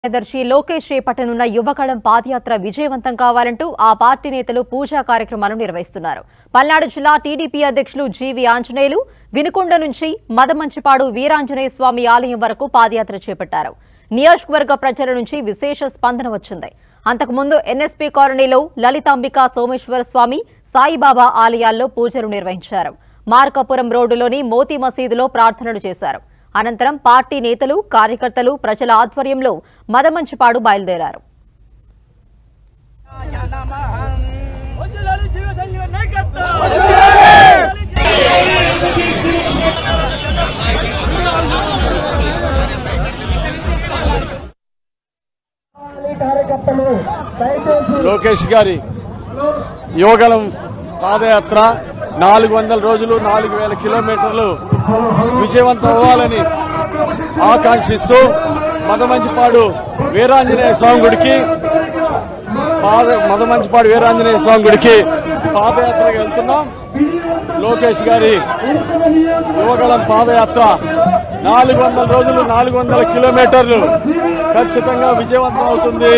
కార్యదర్శి లోకేష్ చేపట్టనున్న యువకళం పాదయాత్ర విజయవంతం కావాలంటూ ఆ పార్టీ నేతలు పూజా కార్యక్రమాలు నిర్వహిస్తున్నారు పల్నాడు జిల్లా టీడీపీ అధ్యక్షులు జీవి ఆంజనేయులు వినుకొండ నుంచి మదమంచిపాడు వీరాంజనేయ స్వామి ఆలయం వరకు పాదయాత్ర చేపట్టారు నియోజకవర్గ ప్రజల నుంచి విశేష స్పందన వచ్చింది అంతకుముందు ఎన్ఎస్పీ కాలనీలో లలితాంబిక సోమేశ్వర స్వామి సాయిబాబా ఆలయాల్లో పూజలు నిర్వహించారు మార్కాపురం రోడ్డులోని మోతీ మసీదులో ప్రార్థనలు చేశారు అనంతరం పార్టీ నేతలు కార్యకర్తలు ప్రజల ఆధ్వర్యంలో మదమంచిపాడు బయలుదేరారు వజ్రాలు జీవ సంజీవ నాయకత్వం కార్యకర్తలు దయచేసి లోకేష్ గారి యువగలం పాదయాత్ర నాలుగు వందల రోజులు నాలుగు వేల కిలోమీటర్లు విజయవంతం అవ్వాలని ఆకాంక్షిస్తూ మదమంచిపాడు వీరాంజనేయ స్వామి గుడికి పాద మదమంచిపాడు వీరాంజనేయ స్వామి గుడికి పాదయాత్రకి వెళ్తున్నాం లోకేష్ గారి యువగలం పాదయాత్ర నాలుగు వందల రోజులు నాలుగు వందల కిలోమీటర్లు ఖచ్చితంగా విజయవంతం అవుతుంది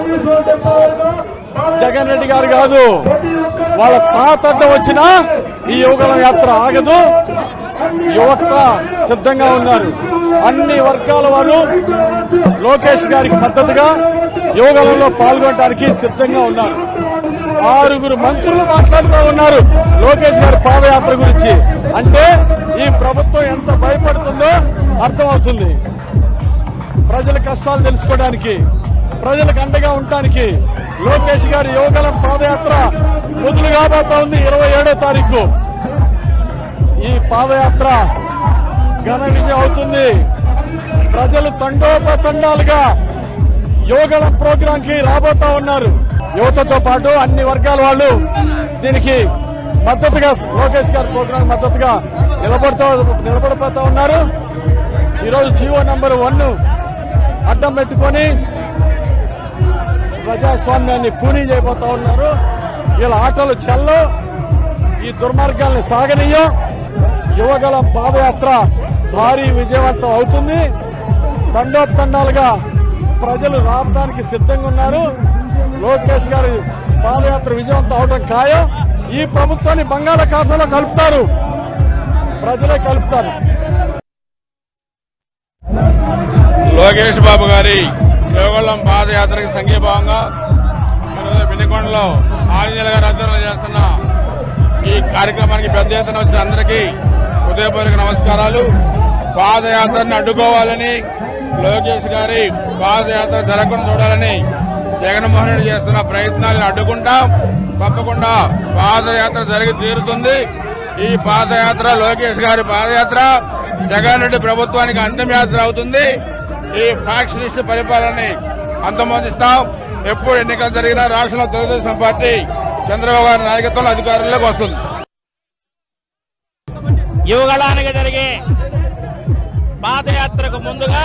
జగన్ రెడ్డి గారు కాదు వాళ్ళ తాత అడ్డం వచ్చినా ఈ యువగల యాత్ర ఆగదు యువత సిద్ధంగా ఉన్నారు అన్ని వర్గాల వారు లోకేష్ గారికి మద్దతుగా యువగలంలో పాల్గొనడానికి సిద్ధంగా ఉన్నారు ఆరుగురు మంత్రులు మాట్లాడుతూ ఉన్నారు లోకేష్ గారి పాదయాత్ర గురించి అంటే ఈ ప్రభుత్వం ఎంత భయపడుతుందో అర్థమవుతుంది ప్రజల కష్టాలు తెలుసుకోవడానికి ప్రజలకు అండగా ఉండటానికి లోకేష్ గారి యువగలం పాదయాత్ర మొదలు కాబోతా ఉంది ఇరవై ఏడో తారీఖు ఈ పాదయాత్ర ఘన విజయం అవుతుంది ప్రజలు తండోపతండాలుగా యువగలం ప్రోగ్రాం కి రాబోతా ఉన్నారు యువతతో పాటు అన్ని వర్గాల వాళ్ళు దీనికి మద్దతుగా లోకేష్ గారి ప్రోగ్రాం మద్దతుగా నిలబడుతూ నిలబడిపోతా ఉన్నారు ఈరోజు జీవో నంబర్ వన్ అడ్డం పెట్టుకొని ప్రజాస్వామ్యాన్ని కూనీ చేయబోతా ఉన్నారు వీళ్ళ ఆటలు చెల్లో ఈ దుర్మార్గాల్ని సాగనీయం యువగలం పాదయాత్ర భారీ విజయవంతం అవుతుంది తండోపతండాలుగా ప్రజలు రావడానికి సిద్ధంగా ఉన్నారు లోకేష్ గారి పాదయాత్ర విజయవంతం అవడం ఖాయం ఈ ప్రభుత్వాన్ని బంగాళాఖాతంలో కలుపుతారు ప్రజలే కలుపుతారు లోకేష్ బాబు గారి యోగళం పాదయాత్రకి సంఘీభావంగా ఈరోజు వినుకొండలో ఆంజనేయుల గారు ఆధ్వర్యంలో చేస్తున్న ఈ కార్యక్రమానికి పెద్ద ఎత్తున వచ్చిన అందరికీ హృదయపూర్వక నమస్కారాలు పాదయాత్రని అడ్డుకోవాలని లోకేష్ గారి పాదయాత్ర జరగకుండా చూడాలని జగన్మోహన్ రెడ్డి చేస్తున్న ప్రయత్నాలను అడ్డుకుంటాం తప్పకుండా పాదయాత్ర జరిగి తీరుతుంది ఈ పాదయాత్ర లోకేష్ గారి పాదయాత్ర జగన్ రెడ్డి ప్రభుత్వానికి అంతిమయాత్ర అవుతుంది ఈ ఫ్యాక్షనిస్ట్ పరిపాలనని అంతమొందిస్తాం ఎప్పుడు ఎన్నికలు జరిగినా రాష్ట్రంలో తెలుగుదేశం పార్టీ చంద్రబాబు గారి నాయకత్వంలో అధికారంలోకి వస్తుంది యువగళానికి జరిగే పాదయాత్రకు ముందుగా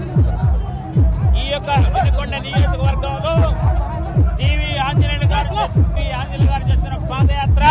ఈ యొక్క వినుకొండ నియోజకవర్గంలో టీవీ ఆంజనేయులు గారు టీవీ ఆంజనేయులు గారు చేస్తున్న పాదయాత్ర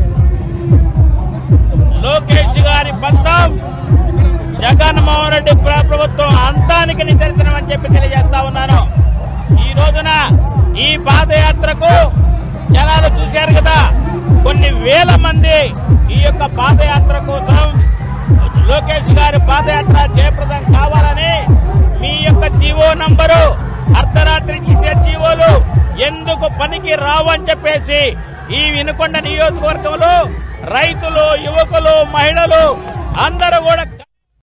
లోకేష్ గారి పంతం జగన్మోహన్ రెడ్డి ప్ర- ప్రభుత్వం అంతానికి నిదర్శనం అని చెప్పి తెలియజేస్తా ఉన్నాను ఈ రోజున ఈ పాదయాత్రకు జనాలు చూశారు కదా కొన్ని వేల మంది ఈ యొక్క పాదయాత్ర కోసం లోకేష్ గారి పాదయాత్ర జయప్రదం కావాలని మీ యొక్క జీవో నంబరు అర్ధరాత్రి తీసే జీవోలు ఎందుకు పనికి రావని చెప్పేసి ఈ వినుకొండ నియోజకవర్గంలో రైతులు యువకులు మహిళలు అందరూ కూడా